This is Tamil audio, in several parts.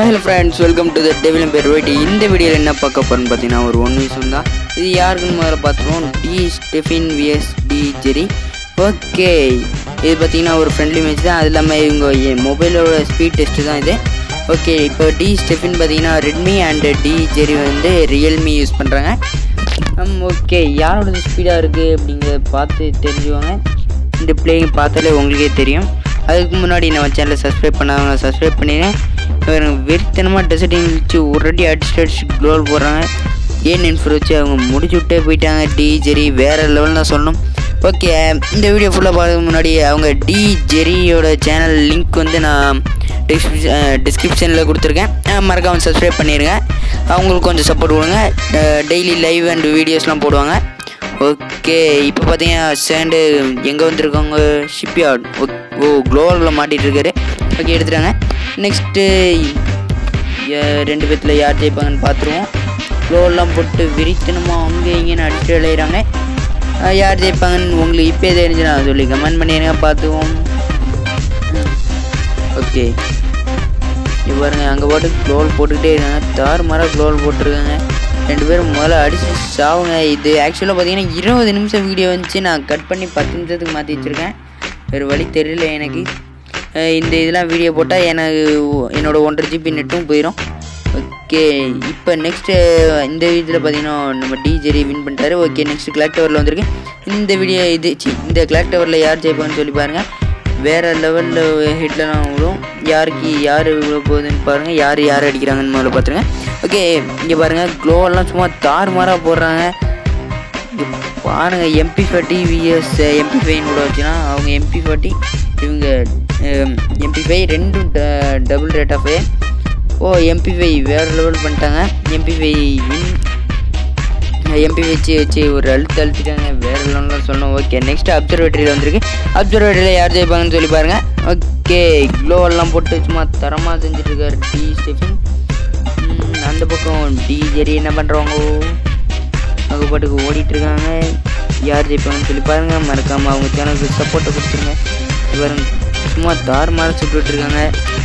Hello friends welcome to the டெவிலும் பேர் வெயிட் இந்த வீடியோவில் என்ன பார்க்க போகிறோன்னு பார்த்தீங்கன்னா ஒரு ஒன் விஷயம் தான் இது யாருக்குன்னு முதல்ல பார்த்துருவோம் T Stefin vs T Jerry okay இது பார்த்தீங்கன்னா ஒரு ஃப்ரெண்ட்லி மேட்ச் தான் அது இல்லாமல் இவங்க மொபைலோட ஸ்பீட் டெஸ்ட்டு தான் இது ஓகே இப்போ டி ஸ்டெஃபின் பார்த்தீங்கன்னா ரெட்மி அண்ட் டி ஜெரி வந்து ரியல்மி யூஸ் பண்ணுறாங்க ஓகே யாரோட ஸ்பீடாக இருக்குது அப்படிங்கிறத பார்த்து தெரிஞ்சுவாங்க இந்த பிளேயிங் பார்த்தாலே உங்களுக்கே தெரியும் அதுக்கு முன்னாடி நம்ம சேனலை சப்ஸ்கிரைப் பண்ணாதவங்க சப்ஸ்கிரைப் பண்ணிடுங்க இவங்க வெறித்தனமாக டெசர்டிங் வச்சு ஒரடி அடிச்சு அடிச்சு க்ளோல் போடுறாங்க ஏன் இன்ஃபர் வச்சு அவங்க முடிச்சு விட்டே போயிட்டாங்க டி ஜெரி வேறு லெவல் தான் சொல்லணும் ஓகே இந்த வீடியோ ஃபுல்லாக பார்க்கறதுக்கு முன்னாடி அவங்க டி ஜெரியோட சேனல் லிங்க் வந்து நான் டிஸ்கிரிப்ஷனில் கொடுத்துருக்கேன் அஹ் மறக்காம சப்ஸ்கிரைப் பண்ணிடுங்க அவங்களுக்கு கொஞ்சம் சப்போர்ட் கொடுங்க டெய்லி லைவ் அண்ட் வீடியோஸ்லாம் போடுவாங்க ஓகே இப்போ பார்த்தீங்கன்னா சேண்டு எங்கே வந்திருக்காங்க ஷிப்யார்ட் ஓ க்ளோவலில் மாட்டிகிட்டு இருக்காரு ஓகே எடுத்துட்டாங்க நெக்ஸ்ட்டு ரெண்டு பேர்த்தில் யார் ஜெயிப்பாங்கன்னு பார்த்துருவோம் க்ளோவெல்லாம் போட்டு விரித்தனமாக அங்கே இங்கேன்னு அடிச்சு விளையிறாங்க அஹ் யார் ஜெயிப்பாங்கன்னு உங்களுக்கு இப்போயே தெரிஞ்சுனா சொல்லி கமெண்ட் பண்ணிடுங்க பார்த்துவோம் ஓகே இங்க பாருங்க அங்கே பாட்டு க்ளோல் போட்டுக்கிட்டே இருக்காங்க தார் மரம் க்ளோல் போட்டிருக்காங்க ரெண்டு பேரும் முதல்ல அடிச்சு சாவுங்க இது ஆக்சுவலாக பார்த்தீங்கன்னா இருபது நிமிஷம் வீடியோ வந்துச்சு நான் கட் பண்ணி பத்து நிமிஷத்துக்கு மாற்றி வச்சுருக்கேன் வேறு வழி தெரியல எனக்கு அஹ் இந்த இதெல்லாம் வீடியோ போட்டால் எனக்கு என்னோட ஒன்றரை ஜிபி நெட்டும் போயிடும் ஓகே இப்போ நெக்ஸ்ட்டு இந்த இதில் பார்த்தீங்கன்னா நம்ம டிஜெரி வின் பண்ணிட்டாரு ஓகே நெக்ஸ்ட் கிளாக் டவரில் வந்திருக்கு இந்த வீடியோ இது சி இந்த கிளாக் டவரில் யார் ஜெயிப்பாங்கன்னு சொல்லி பாருங்கள் வேறு லெவலில் ஹிட்லலாம் விடும் யாருக்கு யார் விழ போகுதுன்னு பாருங்கள் யார் யார் அடிக்கிறாங்கன்னு முதல்ல பார்த்துருங்க ஓகே இங்கே பாருங்கள் க்ளோவெல்லாம் சும்மா தார் மாறாக போடுறாங்க இங்க பாருங்க MP forty vs MP five கூட வச்சுன்னா அவங்க எம்பி ஃபார்ட்டி இவங்க எம்பி ஃபைவ் ரெண்டும் டபுள் ரேட் ஆஃப் ஓ எம்பி ஃபைவ் வேறு லெவல் பண்ணிட்டாங்க எம்பி ஃபைவ் வின் எம்பி வச்சு வச்சு ஒரு அழுத்து அழுத்திட்டாங்க வேறு லெவலில் சொன்னோம் ஓகே நெக்ஸ்ட் அப்சர்வேட்டரியில் வந்திருக்கு அப்சர்வேட்டரியில் யார் ஜெயிப்பாங்கன்னு சொல்லி பாருங்கள் ஓகே க்ளோவெல்லாம் போட்டு சும்மா தரமாக செஞ்சுட்டு இருக்காரு டி ஸ்டெஃபின் ம், அந்த பக்கம் டி ஜெரி என்ன பண்ணுறவங்க அவங்க பாட்டுக்கு ஓடிட்டு இருக்காங்க யார் ஜெயிப்பாங்கன்னு சொல்லி பாருங்க மறக்காம அவங்க சேனலுக்கு சப்போர்ட்டை கொடுத்துருங்க பாருங்க சும்மா தார் மாற சுட்டுட்டு இருக்காங்க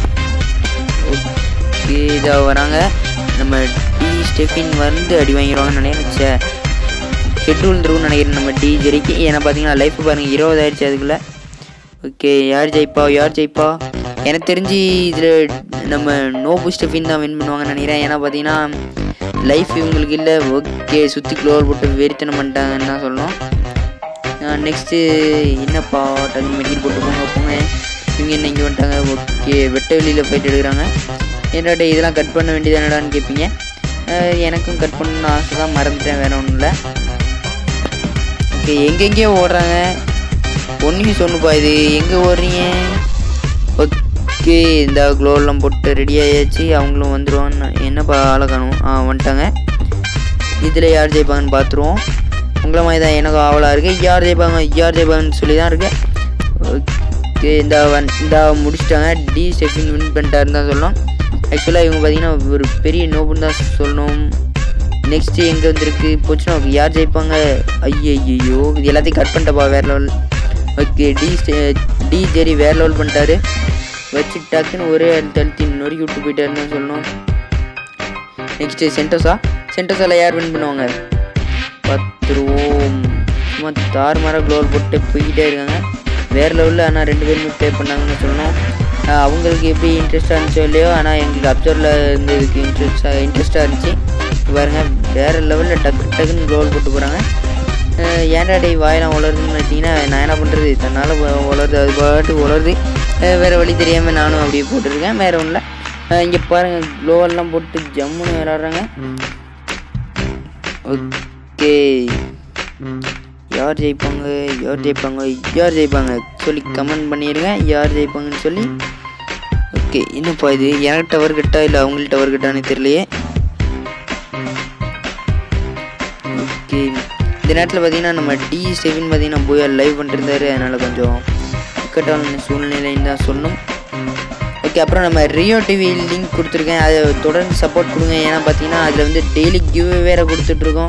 ஓகே இதாக வராங்க நம்ம டி ஸ்டெஃபின் வந்து அடி வாங்கிடுவாங்கன்னு நினைக்கிறேன் ஹெட் விழுந்துருக்கும்னு நினைக்கிறேன் நம்ம டி ஜெரிக்கு ஏன்னா பார்த்தீங்கன்னா லைஃப் பாருங்க இருபது ஆயிடுச்சு அதுக்குள்ள ஓகே யார் ஜெயிப்பா யார் ஜெயிப்பா எனக்கு தெரிஞ்சு இதில் நம்ம நோபு ஸ்டெஃபின் தான் வின் பண்ணுவாங்கன்னு நினைக்கிறேன் ஏன்னா பார்த்தீங்கன்னா லைஃப் இவங்களுக்கு இல்லை ஓகே சுற்றி க்ளோவர் போட்டு வெறித்தனம் பண்ணிட்டாங்கன்னு தான் சொல்லணும் நெக்ஸ்ட்டு என்னப்பா டக்கு மெடிக்கல் போட்டு போங்க போங்க இவங்க என்ன இங்கே வந்துட்டாங்க ஓகே வெட்ட வெளியில் போயிட்டு எடுக்கிறாங்க என்னடா இதெல்லாம் கட் பண்ண வேண்டியதானடான்னு கேட்பீங்க அஹ் எனக்கும் கட் பண்ணணும்னு ஆசை தான் மறந்துட்டேன் வேற ஒன்றும் இல்லை ஓகே எங்கெங்கேயோ ஓடுறாங்க ஒன்றையும் சொன்னுப்பா இது எங்கே ஓடுறீங்க ஓகே இந்த க்ளோவெல்லாம் போட்டு ரெடி ஆயாச்சு அவங்களும் வந்துடுவான்னு என்னப்பா ஆளை காணும் ஆ வந்துட்டாங்க இதில் யார் ஜெயிப்பாங்கன்னு பார்த்துருவோம் உங்களை மாதிரி தான் எனக்கு ஆவலாக இருக்குது யார் ஜெயிப்பாங்க யார் ஜெயிப்பாங்கன்னு சொல்லி தான் இருக்கு ஓகே இந்த வன் இந்த முடிச்சிட்டாங்க டி ஸ்டெஃபின் வின் பண்ணிட்டாருன்னு தான் சொல்லணும் ஆக்சுவலாக இவங்க பார்த்தீங்கன்னா ஒரு பெரிய நோபுன்னு தான் சொல்லணும் நெக்ஸ்ட்டு எங்கே வந்திருக்கு போச்சுன்னா யார் ஜெயிப்பாங்க ஐயோ இது எல்லாத்தையும் கட் பண்ணிட்டப்பா வேறு level okay T T Jerry வேறு லெவல் பண்ணிட்டாரு வச்சு டக்குன்னு ஒரே அழுத்த அழுத்தி நொறுக்கி விட்டு போயிட்டாருன்னு தான் சொல்லணும் நெக்ஸ்ட்டு சென்டோஸா சென்டோஸாவில் யார் வின் பண்ணுவாங்க பத்துருவோம் சும்மா தார் மாற க்ளோவல் போட்டு போய்கிட்டே இருக்காங்க வேறு லெவலில் ஆனால் ரெண்டு பேருமே ப்ளே பண்ணாங்கன்னு சொல்லணும் ஆஹ் அவங்களுக்கு எப்படி இன்ட்ரெஸ்ட்டாக இருந்துச்சோ இல்லையோ ஆனால் எங்களுக்கு அப்சர்வில் இருந்ததுக்கு இன்ட்ரெஸ்டாக இன்ட்ரெஸ்ட்டாக இருந்துச்சு பாருங்க வேறு லெவலில் டக்கு டக்குன்னு க்ளோவல் போட்டு போகிறாங்க ஏன்டா டே வாயெல்லாம் உலருதுன்னு நினச்சிங்கன்னா நான் என்ன பண்ணுறது தன்னால் உலருது அது பாட்டு உலருது அஹ் வேறு வழி தெரியாமல் நானும் அப்படியே போட்டிருக்கேன் வேறு ஒன்றும் இல்லை இங்கே பாருங்கள் க்ளோவெல்லாம் போட்டு ஜம்முன்னு விளாட்றாங்க ஓகே யார் ஜெயிப்பாங்க யார் ஜெயிப்பாங்க யார் ஜெயிப்பாங்க சொல்லி கமெண்ட் பண்ணிடுங்க யார் ஜெயிப்பாங்கன்னு சொல்லி ஓகே என்னப்பா இது எனக்கு டவர் கட்டா இல்லை அவங்களுக்கு டவர் கட்டான்னு தெரியலையே ஓகே இந்த நேரத்தில் பார்த்தீங்கன்னா நம்ம டி செவன் பார்த்தீங்கன்னா போய் லைவ் பண்ணிருந்தாரு அதனால் கொஞ்சம் இக்கட்டான சூழ்நிலைன்னு தான் சொல்லணும் ஓகே அப்புறம் நம்ம ரியோ டிவி லிங்க் கொடுத்துருக்கேன் அதை தொடர்ந்து சப்போர்ட் கொடுங்க ஏன்னா பார்த்தீங்கன்னா அதில் வந்து டெய்லி கிவ் வேறு கொடுத்துட்ருக்கோம்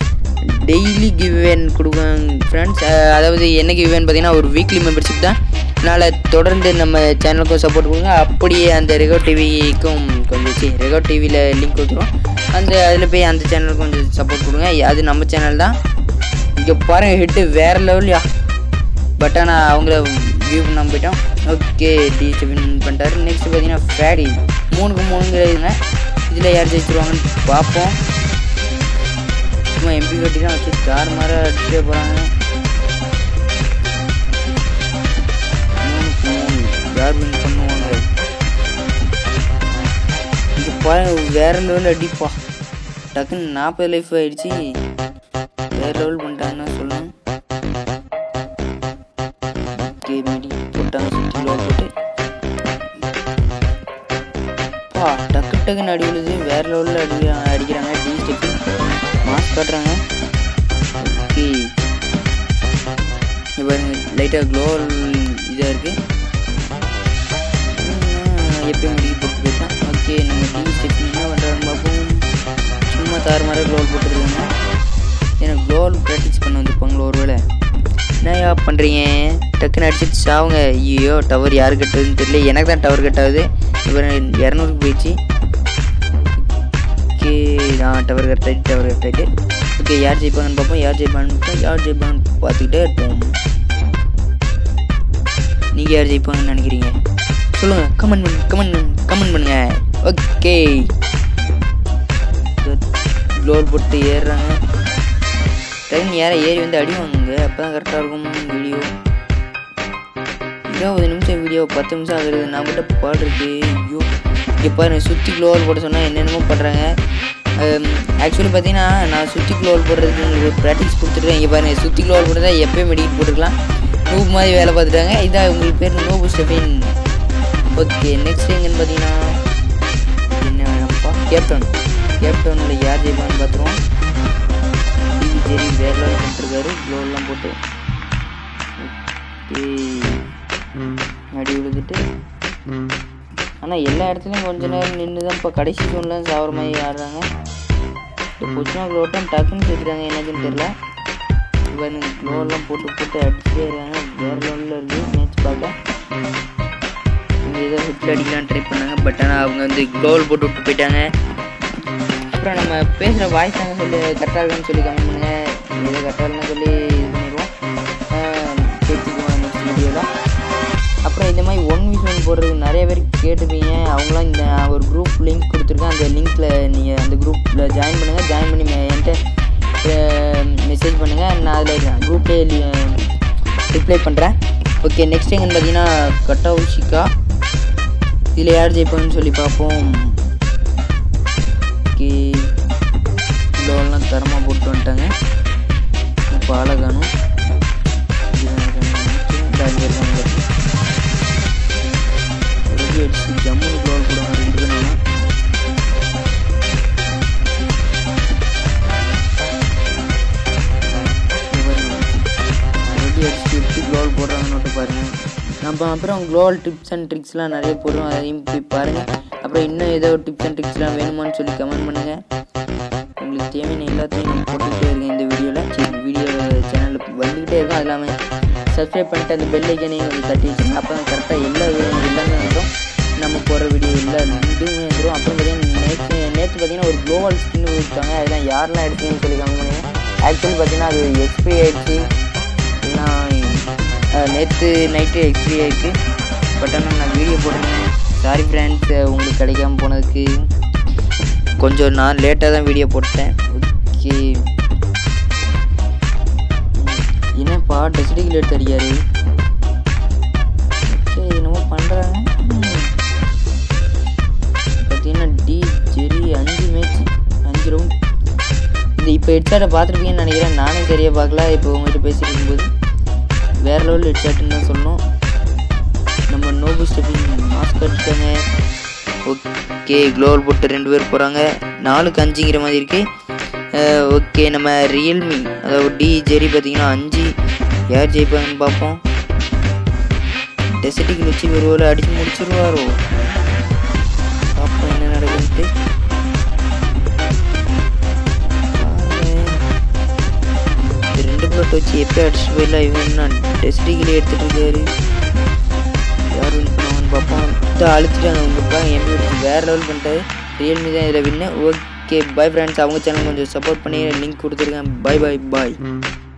டெய்லி கிவ்வேன் கொடுங்க ஃப்ரெண்ட்ஸ் அதாவது என்ன கிவ்வேன்னு பார்த்தீங்கன்னா ஒரு வீக்லி மெம்பர்ஷிப் தான் அதனால் தொடர்ந்து நம்ம சேனலுக்கும் சப்போர்ட் கொடுங்க அப்படியே அந்த ரெகோ டிவிக்கும் கொஞ்சம் சி ரெகோ டிவியில் லிங்க் கொடுத்துருவோம் அந்த அதில் போய் அந்த சேனலுக்கு கொஞ்சம் சப்போர்ட் கொடுங்க அது நம்ம சேனல் தான் இங்கே பாருங்க ஹிட்டு வேறு லெவல்யா பட் ஆனால் அவங்கள வியூ பண்ணாமல் போயிட்டோம் ஓகே டிஜி வின் பண்ணிட்டாரு நெக்ஸ்ட் பார்த்தீங்கன்னா ஃபேடி மூணுக்கு மூணுங்கிறதுங்க இதில் யார் ஜெயிச்சிருவாங்கன்னு பார்ப்போம் சும்மா எம்பி கட்டி தான் வச்சு தார் மாற அடிச்சுட்டே போகிறாங்க மூணுக்கு மூணு யார் வின் பண்ணுவாங்க இது பாருங்க வேற லெவலில் அடிப்பா டக்குன்னு நாற்பது லைஃப் ஆயிடுச்சு வேற லெவல் பண்ணிட்டாங்கன்னா சொல்லுங்க ஓகே மெடி போட்டாங்க சுற்றி லோ போட்டு பா டக்கு டக்குன்னு அடி விழுது வேற லெவலில் அடி அடிக்கிறாங்க டி ஸ்டெப்பு மாஸ் காட்டுறாங்க ஓகே இங்க பாருங்க லைட்டாக க்ளோ இதாக இருக்கு உம், எப்பயும் முடிக்க போட்டு போயிட்டான் ஓகே நம்ம டி ஸ்டெப் என்ன பண்ணுறாங்க பார்ப்போம் சும்மா தாறு மாதிரி க்ளோல் போட்டுருக்காங்க எனக்கு க்ளோல் ப்ராக்டிஸ் பண்ண வந்திருப்பாங்களோ ஒரு வேளை என்னையா பண்ணுறீங்க டக்குன்னு அடிச்சிட்டு சாவுங்க ஐயோ டவர் யார் கட்டுறதுன்னு தெரியல எனக்கு தான் டவர் கட்டாகுது இப்போ இரநூறுக்கு போயிடுச்சு ஓகே நான் டவர் கட் ஆகிட்டு டவர் கட் ஆகிட்டு ஓகே யார் ஜெயிப்பாங்கன்னு பார்ப்போம் யார் ஜெயிப்பாங்கன்னு பார்ப்போம் யார் ஜெயிப்பாங்கன்னு பார்த்துக்கிட்டே இருப்போம் நீங்கள் யார் ஜெயிப்பாங்கன்னு நினைக்கிறீங்க சொல்லுங்கள் கமெண்ட் பண்ணு கமெண்ட் கமெண்ட் பண்ணுங்க ஓகே க்ளோர் போட்டு ஏறுறாங்க ட்ரெயின் யாரை ஏறி வந்து அடி வாங்குங்க அப்போ தான் கரெக்டாக இருக்கும் வீடியோ இருபது நிமிஷம் வீடியோ பத்து நிமிஷம் ஆகுறது நான் கிட்ட பாடுறது ஐயோ இங்கே பாருங்க சுற்றி க்ளோவல் போட சொன்னால் என்னென்னமோ பண்ணுறாங்க ஆக்சுவலி பார்த்தீங்கன்னா நான் சுற்றி க்ளோவல் போடுறதுக்கு உங்களுக்கு ப்ராக்டிஸ் கொடுத்துருக்கேன் இங்கே பாருங்க சுற்றி க்ளோவல் போடுறதா எப்பயும் மெடிக்கல் போட்டுக்கலாம் நூப் மாதிரி வேலை பார்த்துட்டாங்க இதான் உங்களுக்கு பேர் நோபு ஸ்டெஃபின் ஓகே நெக்ஸ்ட் எங்கன்னு பார்த்தீங்கன்னா என்னப்பா கேப்டன் கேப்டனில் யார் ஜெயிப்பான்னு பார்த்துருவோம் சரி வேற லெவல் பண்ணிருக்காரு க்ளோவெல்லாம் போட்டு ஓகே அடி விழுதுட்டு ஆனால் எல்லா இடத்துலையும் கொஞ்ச நேரம் நின்று தான் இப்போ கடைசி ஜோன்லாம் சாவர மாதிரி ஆடுறாங்க இப்போ புச்சுனா க்ளோட்டம் டக்குன்னு சேர்த்துறாங்க என்னதுன்னு தெரியல இப்போ எனக்கு க்ளோவெல்லாம் போட்டு போட்டு அடிச்சுட்டே இருக்காங்க வேற லெவலில் இருக்குது மேட்ச் பார்க்க இவங்க ஏதோ ஹிட்டில் அடிக்கலாம் ட்ரை பண்ணாங்க பட் ஆனால் அவங்க வந்து க்ளோவல் போட்டு விட்டு போயிட்டாங்க அப்புறம் நம்ம பேசுகிற வாய்ஸ் நாங்கள் சொல்லி கரெக்டாக இருக்குன்னு சொல்லி கமெண்ட் பண்ணுங்கள் ஏதோ கரெக்டாக இருக்குன்னு சொல்லி இது பண்ணிடுவோம் பேசிக்குவோம் நெக்ஸ்ட் வீடியோவில் அப்புறம் இந்த மாதிரி ஒன் வீஸ் ஒன் போடுறது நிறைய பேர் கேட்டுப்பீங்க அவங்களாம் இந்த ஒரு குரூப் லிங்க் கொடுத்துருக்கேன் அந்த லிங்க்கில் நீங்கள் அந்த குரூப்பில் ஜாயின் பண்ணுங்கள் ஜாயின் பண்ணி மே- என்கிட்ட மெசேஜ் பண்ணுங்கள் நான் அதில் குரூப்லேயே ரிப்ளை பண்ணுறேன் ஓகே நெக்ஸ்ட் எங்கன்னு பார்த்தீங்கன்னா கட்டௌஷிகா இதில் யார் ஜெயிப்பாங்கன்னு சொல்லி பார்ப்போம் ஓகே லோன்லாம் தரமாக போட்டு வந்துட்டாங்க இப்போ ஆளை காணும் அடிச்சு ஜம்முன்னு க்ளோல் போடுவாங்க ரெண்டு பேரும் ரெடி அடிச்சு எப்படி க்ளோல் போடுறாங்கன்னு மட்டும் பாருங்க நம்ம அப்புறம் க்ளோவல் டிப்ஸ் அண்ட் ட்ரிக்ஸ்லாம் நிறைய போடுறோம் அதையும் போய் பாருங்கள் அப்புறம் இன்னும் ஏதோ டிப்ஸ் அண்ட் ட்ரிக்ஸ்லாம் வேணுமான்னு சொல்லி கமெண்ட் பண்ணுங்கள் உங்களுக்கு தேவையான எல்லாத்தையும் நான் போட்டுக்கிட்டே இருக்கேன் இந்த வீடியோவில் சரி வீடியோ சேனலில் வந்துக்கிட்டே இருக்கும் அது இல்லாமல் சப்ஸ்கிரைப் பண்ணிட்டு அந்த பெல் ஐக்கனையும் கொஞ்சம் தட்டி வச்சுருங்க அப்போ தான் கரெக்டாக எல்லா வீடியோ எல்லாமே வந்துடும் நம்ம போடுற வீடியோ எல்லா இதுவுமே வந்துடும் அப்புறம் பார்த்தீங்கன்னா நேற்று நேற்று பார்த்தீங்கன்னா ஒரு க்ளோவல் ஸ்கின் கொடுத்தாங்க அதெல்லாம் யாரெல்லாம் எடுத்தீங்கன்னு சொல்லி கமெண்ட் பண்ணுங்க ஆக்சுவலி பார்த்தீங்கன்னா அது எக்ஸ்பைரி ஆயிடுச்சு இல்லைன்னா நேற்று நைட்டு எக்ஸ்பைரி ஆயிடுச்சு பட் ஆனால் நான் வீடியோ போட்டிருந்தேன் சாரி ஃப்ரெண்ட்ஸ் உங்களுக்கு கிடைக்காம போனதுக்கு கொஞ்சம் நான் லேட்டாக தான் வீடியோ போட்டேன் ஓகே என்னப்பா டெஸ்டிகில் எடுத்து அடிக்காரு ஓகே என்னமோ பண்ணுறாங்க பார்த்தீங்கன்னா டி ஜெரி அஞ்சு மேட்ச் அஞ்சு ரவுண்ட் இது இப்போ ஹெட்ஷாட்டை பார்த்துருப்பீங்கன்னு நினைக்கிறேன் நானே சரியாக பார்க்கல இப்போ உங்கள்கிட்ட பேசிட்டு இருக்கும்போது வேறு லெவலில் ஹெட்ஷாட்டுன்னு தான் சொல்லணும் நம்ம நோபு ஸ்டெப்பிங் மாஸ்க் அடிச்சிட்டாங்க ஓகே க்ளோவல் போட்டு ரெண்டு பேர் போகிறாங்க நாலுக்கு அஞ்சுங்கிற மாதிரி இருக்குது ஓகே நம்ம ரியல்மி அதாவது டி ஜெரி பார்த்தீங்கன்னா அஞ்சு யார் ஜெயிப்பாங்கன்னு பார்ப்போம் டெசட்டிக்கு வச்சு ஒரு அடித்து முடிச்சிருவாரோ பார்ப்போம் என்ன நடக்குதுன்ட்டு பாருங்க. இந்த ரெண்டு பிளட் வச்சு எப்போ அடிச்சுட்டு போயிடலாம் இவன் நான் டெஸ்டிகிலே எடுத்துட்டு இருக்காரு பார்ப்போம் இதை அழுத்திட்டாங்க அவங்க பாருங்க எம்பி வேறு லெவல் பண்ணிட்டாரு ரியல்மி தான் இதில் வின்னு ஓகே பை ஃப்ரெண்ட்ஸ் அவங்க சேனல் கொஞ்சம் சப்போர்ட் பண்ணி லிங்க் கொடுத்துருக்கேன் பை பை பாய் ம்